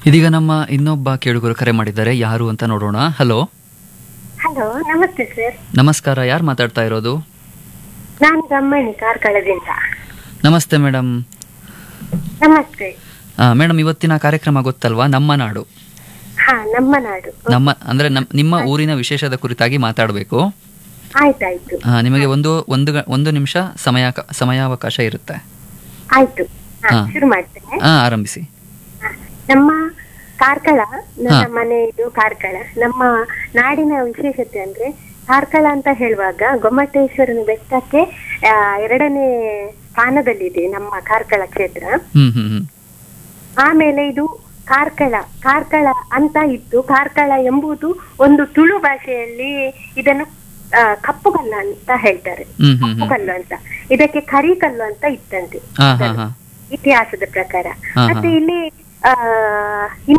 ಇದೀಗ ನಮ್ಮ ಇನ್ನೊಬ್ಬ ಕೇಳುಗರು ಕರೆ ಮಾಡಿದ್ದಾರೆ ಯಾರು ಅಂತ ನೋಡೋಣ ಹಲೋ ಹಲೋ ನಮಸ್ತೆ ಸರ್ ನಮಸ್ಕಾರ ಯಾರು ಮಾತಾಡ್ತಾ ಇರೋದು ನಾನು ಗಮ್ಮಣಿ ಕಾರ್ಕಳದಿಂದ ನಮಸ್ತೆ ಮೇಡಮ್ ನಮಸ್ತೆ ಮೇಡಮ್ ಇವತ್ತಿನ ಕಾರ್ಯಕ್ರಮ ಗೊತ್ತಲ್ವಾ ನಮ್ಮ ನಾಡು ಹಾ ನಮ್ಮ ನಾಡು ನಮ್ಮ ಅಂದ್ರೆ ನಮ್ ನಿಮ್ಮ ಊರಿನ ವಿಶೇಷದ ಕುರಿತಾಗಿ ಮಾತಾಡಬೇಕು ಆಯ್ತಾಯ್ತು ನಿಮಗೆ ಒಂದು ಒಂದು ಗ- ಒಂದು ನಿಮಿಷ ಸಮಯ ಸಮಯಾವಕಾಶ ಇರುತ್ತೆ ಆಯ್ತು ಹಾ, ಹಾ. ಶುರು ಮಾಡ್ತೇನೆ ಹಾ ಆರಂಭಿಸಿ ಹಾ. ನಮ್ಮ ಕಾರ್ಕಳ ನನ್ನ ಹಾ. ಮನೆ ಇದು ಕಾರ್ಕಳ ನಮ್ಮ ನಾಡಿನ ವಿಶೇಷತೆ ಅಂದ್ರೆ ಕಾರ್ಕಳ ಅಂತ ಹೇಳುವಾಗ ಗೊಮ್ಮಟೇಶ್ವರನ ಬೆಟ್ಟಕ್ಕೆ ಆ, ಎರಡನೇ ಸ್ಥಾನದಲ್ಲಿದೆ ನಮ್ಮ ಕಾರ್ಕಳ ಕ್ಷೇತ್ರ ಹ್ಮ್ ಹ್ಮ್ ಹ್ಮ್ ಆಮೇಲೆ ಇದು ಕಾರ್ಕಳ ಕಾರ್ಕಳ ಅಂತ ಇತ್ತು ಕಾರ್ಕಳ ಎಂಬುದು ಒಂದು ತುಳು ಭಾಷೆಯಲ್ಲಿ ಇದನ್ನು ಆ, ಕಪ್ಪುಗಲ್ಲು ಅಂತ ಹೇಳ್ತಾರೆ ಹ್ಮ್ ಹ್ಮ್ ಹ್ಮ್ ಕಪ್ಪುಗಲ್ಲು ಅಂತ ಇದಕ್ಕೆ ಕರಿಕಲ್ಲು ಅಂತ ಇತ್ತಂತೆ ಹಾ ಹಾ ಹಾ ಇತಿಹಾಸದ ಪ್ರಕಾರ ಹಾ, ಹಾ. ಮತ್ತೆ ಇಲ್ಲಿ ಆ